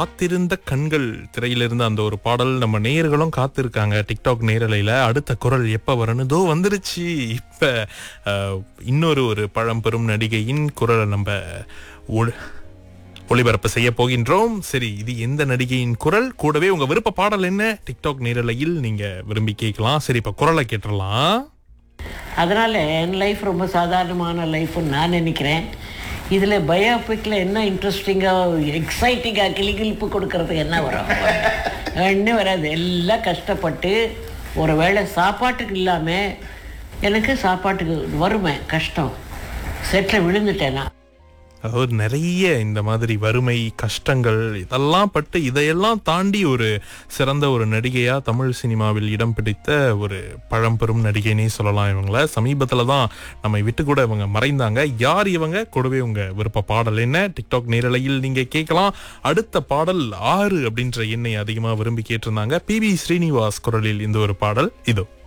காத்திருந்த கண்கள் திரையிலிருந்து அந்த ஒரு பாடல் நம்ம நேயர்களும் காத்திருக்காங்க டிக்டாக் நேரலையில அடுத்த குரல் எப்ப வரும்னு தோ வந்துருச்சு இப்ப அஹ், இன்னொரு ஒரு பழம்பெரும் நடிகையின் குரலை நம்ம ஒளி- ஒளிபரப்பு செய்ய போகின்றோம் சரி இது எந்த நடிகையின் குரல் கூடவே உங்க விருப்ப பாடல் என்ன டிக்டாக் நேரலையில் நீங்க விரும்பி கேட்கலாம் சரி இப்ப குரலை கேட்டுடலாம் அதனால் என் லைஃப் ரொம்ப சாதாரணமான லைஃப்னு நான் நினைக்கிறேன் இதில் பயோபிக்கில் என்ன இன்ட்ரெஸ்டிங்காக எக்ஸைட்டிங்காக கிளிகிழிப்பு கொடுக்கறதுக்கு என்ன வரும் ஒன்றும் வராது எல்லாம் கஷ்டப்பட்டு ஒரு வேளை சாப்பாட்டுக்கு இல்லாமல் எனக்கு சாப்பாட்டுக்கு வறுமை கஷ்டம் செட்டில் விழுந்துட்டேன் நான் அதாவது நிறைய இந்த மாதிரி வறுமை கஷ்டங்கள் இதெல்லாம் பட்டு இதையெல்லாம் தாண்டி ஒரு சிறந்த ஒரு நடிகையா தமிழ் சினிமாவில் இடம் பிடித்த ஒரு பழம்பெரும் நடிகைனே சொல்லலாம் இவங்கள சமீபத்துல தான் நம்மை விட்டு கூட இவங்க மறைந்தாங்க யார் இவங்க கூடவே உங்க விருப்ப பாடல் என்ன டிக்டாக் நேரலையில் நீங்க கேட்கலாம் அடுத்த பாடல் ஆறு அப்படின்ற எண்ணை அதிகமா விரும்பி கேட்டிருந்தாங்க பி வி ஸ்ரீனிவாஸ் குரலில் இந்த ஒரு பாடல் இதோ